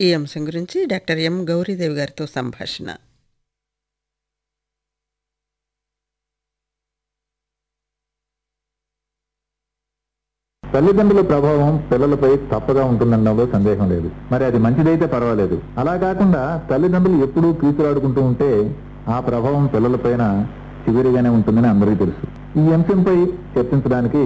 ఈ అంశం గురించి డాక్టర్ ఎం గౌరీదేవి గారితో సంభాషణ తల్లిదండ్రుల ప్రభావం పిల్లలపై తప్పగా ఉంటుందనడంలో సందేహం లేదు మరి అది మంచిదైతే పర్వాలేదు అలా కాకుండా తల్లిదండ్రులు ఎప్పుడూ కీచులాడుకుంటూ ఉంటే ఆ ప్రభావం పిల్లలపైన చివరిగానే ఉంటుందని అందరికీ తెలుసు ఈ అంశంపై చర్చించడానికి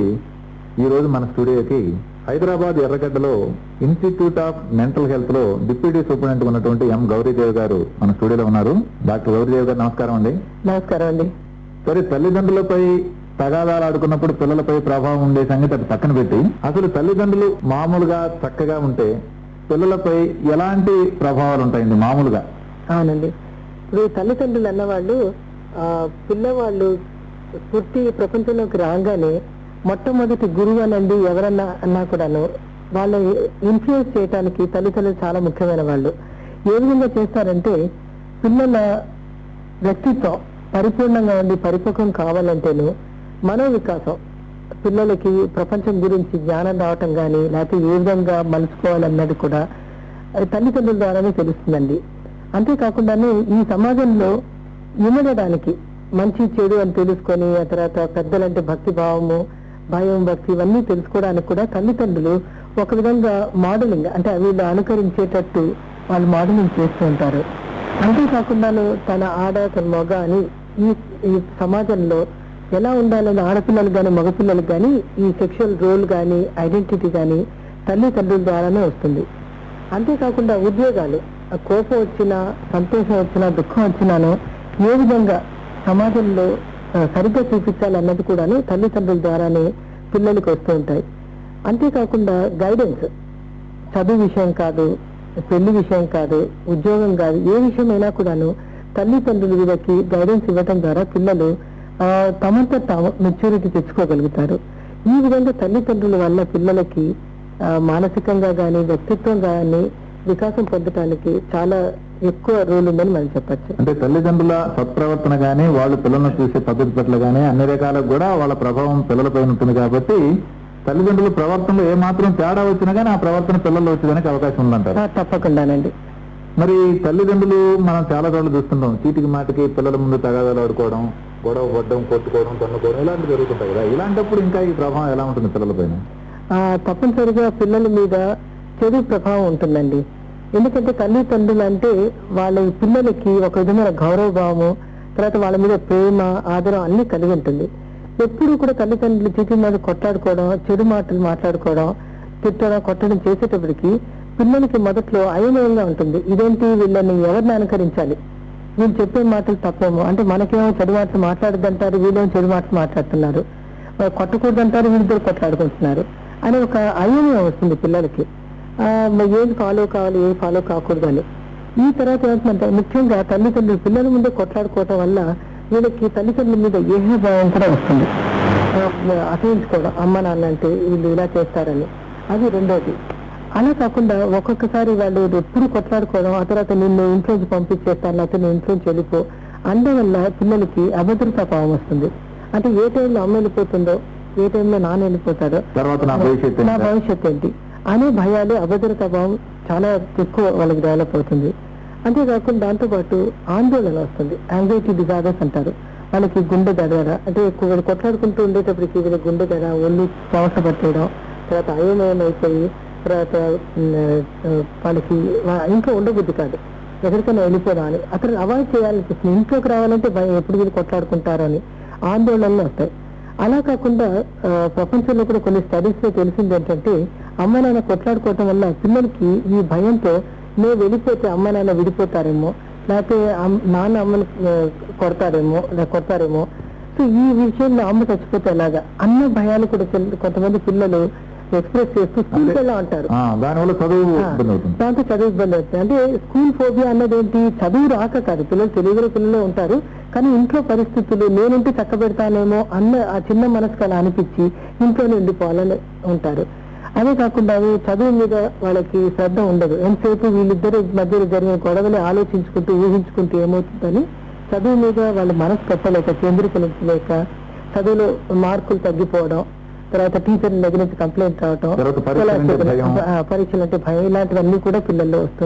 ఈ రోజు మన స్టూడియోకి హైదరాబాద్ ఎర్రగడ్డలో ఇన్స్టిట్యూట్ ఆఫ్ మెంటల్ హెల్త్ లో డిప్యూటీ సూపరింటెండెంట్ ఉన్నటువంటి ఎం గౌరీదేవి గారు మన స్టూడియోలో ఉన్నారు డాక్టర్ గౌరీదేవి గారు నమస్కారం అండి నమస్కారం అండి సరే తల్లిదండ్రులపై తగాదాలు ఆడుకున్నప్పుడు పిల్లలపై ప్రభావం ఉండే సంగతి అది పక్కన పెట్టి అసలు తల్లిదండ్రులు మామూలుగా చక్కగా ఉంటే పిల్లలపై ఎలాంటి ప్రభావాలు ఉంటాయండి మామూలుగా అవునండి ఇప్పుడు తల్లిదండ్రులు అన్నవాళ్ళు ఆ, పిల్లవాళ్ళు పుట్టి ప్రపంచంలోకి రాగానే మొట్టమొదటి గురువు అనండి ఎవరన్నా అన్నా కూడాను వాళ్ళ ఇన్ఫ్లుయెన్స్ చేయడానికి తల్లిదండ్రులు చాలా ముఖ్యమైన వాళ్ళు ఏ విధంగా చేస్తారంటే పిల్లల వ్యక్తిత్వం పరిపూర్ణంగా ఉండి పరిపక్వం కావాలంటేను మనో వికాసం పిల్లలకి ప్రపంచం గురించి జ్ఞానం రావటం కానీ లేకపోతే ఏ విధంగా మలుచుకోవాలన్నది కూడా అది తల్లిదండ్రుల ద్వారానే తెలుస్తుందండి అంతేకాకుండానే ఈ సమాజంలో ఇమడడానికి మంచి చెడు అని తెలుసుకొని ఆ తర్వాత పెద్దలంటే భక్తి భావము భయం భక్తి ఇవన్నీ తెలుసుకోవడానికి కూడా తల్లిదండ్రులు ఒక విధంగా మోడలింగ్ అంటే వీళ్ళు అనుకరించేటట్టు వాళ్ళు మోడలింగ్ చేస్తూ ఉంటారు అంతేకాకుండాను తన ఆడ తన మగ అని ఈ ఈ సమాజంలో ఎలా ఉండాలని ఆడపిల్లలు కానీ మగపిల్లలు కానీ ఈ సెక్షువల్ రోల్ కానీ ఐడెంటిటీ కానీ తల్లిదండ్రుల ద్వారానే వస్తుంది అంతేకాకుండా ఉద్యోగాలు ఆ కోపం వచ్చినా సంతోషం వచ్చినా దుఃఖం వచ్చినాను ఏ విధంగా సమాజంలో ఆ, సరిగ్గా చూపించాలన్నది కూడాను తల్లిదండ్రుల ద్వారానే పిల్లలకి వస్తూ ఉంటాయి అంతేకాకుండా గైడెన్స్ చదువు విషయం కాదు పెళ్లి విషయం కాదు ఉద్యోగం కాదు ఏ విషయమైనా కూడాను తల్లిదండ్రులు వీళ్ళకి గైడెన్స్ ఇవ్వటం ద్వారా పిల్లలు ఆ, తమంత తాము మెచ్యూరిటీ తెచ్చుకోగలుగుతారు ఈ విధంగా తల్లిదండ్రుల వల్ల పిల్లలకి ఆ, మానసికంగా గాని వ్యక్తిత్వం గాని వికాసం పొందటానికి చాలా ఎక్కువ రోల్ ఉందని మనం చెప్పచ్చు అంటే తల్లిదండ్రుల సత్ప్రవర్తన గానీ వాళ్ళు పిల్లలను చూసే పద్ధతి పట్ల గానీ అన్ని రకాలకు కూడా వాళ్ళ ప్రభావం పిల్లలపై ఉంటుంది కాబట్టి తల్లిదండ్రుల ప్రవర్తనలో ఏ మాత్రం తేడా వచ్చినా గానీ ఆ ప్రవర్తన పిల్లల్లో వచ్చేదానికి అవకాశం ఉందంటారు ఆ, తప్పకుండానండి మరి తల్లిదండ్రులు మనం చాలా చోట్ల చూస్తుంటాం చీటికి మాటికి పిల్లల ముందు తగాదాలు ఆడుకోవడం గొడవ పడడం కొట్టుకోవడం తన్నుకోవడం ఇలాంటివి జరుగుతుంటాయి కదా ఇలాంటప్పుడు ఇంకా ఈ ప్రభావం ఎలా ఉంటుంది పిల్లలపైన ఆ, తప్పనిసరిగా పిల్లల మీద చెడు ప్రభావం ఉంటుందండి ఎందుకంటే తల్లిదండ్రులు అంటే వాళ్ళ పిల్లలకి ఒక విధమైన గౌరవ భావము తర్వాత వాళ్ళ మీద ప్రేమ ఆదరం అన్ని కలిగి ఉంటుంది ఎప్పుడు కూడా తల్లిదండ్రులు చీటి మీద కొట్లాడుకోవడం చెడు మాటలు మాట్లాడుకోవడం తిట్టడం కొట్టడం చేసేటప్పటికి పిల్లలకి మొదట్లో అయోమయంగా ఉంటుంది ఇదేంటి వీళ్ళని ఎవరిని అనుకరించాలి వీళ్ళు చెప్పే మాటలు తప్పేమో అంటే మనకేమో చెడు మాటలు మాట్లాడద్దంటారు వీళ్ళేమో చెడు మాటలు మాట్లాడుతున్నారు మరి కొట్టకూడదంటారు వీళ్ళిద్దరు కొట్లాడుకుంటున్నారు అని ఒక అయోమయం వస్తుంది పిల్లలకి ఆ, మరి ఏది ఫాలో కావాలి ఏది ఫాలో కాకూడదు అని ఈ తర్వాత ఏమంటుందంటే ముఖ్యంగా తల్లిదండ్రులు పిల్లల ముందే కొట్లాడుకోవటం వల్ల వీళ్ళకి తల్లిదండ్రుల మీద ఏహ భావం కూడా వస్తుంది ఆ, అసహించుకోవడం అమ్మ నాన్న అంటే వీళ్ళు ఇలా చేస్తారని అది రెండోది అలా కాకుండా ఒక్కొక్కసారి వాళ్ళు ఎప్పుడు కొట్లాడుకోవడం ఆ తర్వాత నిన్ను ఇంట్లోంచి పంపించేస్తాను లేకపోతే నేను ఇంట్లోంచి వెళ్ళిపో అందు వల్ల పిల్లలకి అభద్రతా భావం వస్తుంది అంటే ఏ టైంలో అమ్మ వెళ్ళిపోతుందో ఏ టైంలో నాన్న వెళ్ళిపోతాడో తర్వాత నా భవిష్యత్తు నా ఏంటి? భవిష్యత్తు ఏంటి అనే భయాలు అభద్రతా భావం చాలా ఎక్కువ వాళ్ళకి డెవలప్ అవుతుంది అంతేకాకుండా దాంతోపాటు ఆందోళన వస్తుంది యాంగ్జైటీ డిజార్డర్స్ అంటారు వాళ్ళకి గుండె దడ అంటే ఎక్కువ వీళ్ళు కొట్లాడుకుంటూ ఉండేటప్పటికి వీళ్ళ గుండె దడ ఒళ్ళు చెమట పట్టేయడం తర్వాత అయోమయం అయిపోయి తర్వాత ఉమ్, ఆ, వాళ్ళకి వా- ఇంట్లో ఉండబుద్ధి కాదు ఎక్కడికైనా వెళ్ళిపోదాం అని అక్కడ అవాయిడ్ చేయాలనిపిస్తుంది ఇంట్లోకి రావాలంటే భయం ఎప్పుడు వీళ్ళు కొట్లాడుకుంటారు అని ఆందోళనలు వస్తాయి అలా కాకుండా ఆ, ప్రపంచంలో కూడా కొన్ని స్టడీస్ లో తెలిసింది ఏంటంటే అమ్మ నాన్న కొట్లాడుకోవటం వల్ల పిల్లలకి ఈ భయంతో నేను వెళ్ళిపోతే అమ్మ నాన్న విడిపోతారేమో లేకపోతే అమ్- నాన్న అమ్మని ఆ, కొడతారేమో లేదా కొడతారేమో సో ఈ విషయంలో అమ్మ చచ్చిపోతే ఎలాగా అన్న భయాలు కూడా చిన్న- కొంతమంది పిల్లలు ఎక్స్ప్రెస్ చేస్తూ స్కూల్కి వెళ్ళా అంటారు ఆ, దానివల్ల చదువు ఆ, ఇబ్బంది అవుతుంది దాంతో చదువు ఇబ్బంది అవుతుంది అంటే స్కూల్ ఫోబియా అన్నది ఏంటి చదువు రాక కాదు పిల్లలు తెలుగులో పిల్లలు ఉంటారు కానీ ఇంట్లో పరిస్థితులు నేనుంటే చక్క పెడతానేమో అన్న ఆ చిన్న మనసుకు అలా అనిపించి ఇంట్లోనే ఉండిపోవాలని ఉంటారు అదే కాకుండా అవి చదువు మీద వాళ్ళకి శ్రద్ధ ఉండదు ఎంతసేపు వీళ్ళిద్దరు మధ్యలో జరిగిన గొడవని ఆలోచించుకుంటూ ఊహించుకుంటూ ఏమవుతుందని చదువు మీద వాళ్ళ మనసు పెట్టలేక కేంద్రీకరించలేక చదువులో మార్కులు తగ్గిపోవడం తర్వాత టీచర్ దగ్గర నుంచి కంప్లైంట్ రావటం తర్వాత పరీక్షలంటే భయం. పరీక్షలు అంటే భయం ఇలాంటివన్నీ కూడా పిల్లల్లో వస్తుంది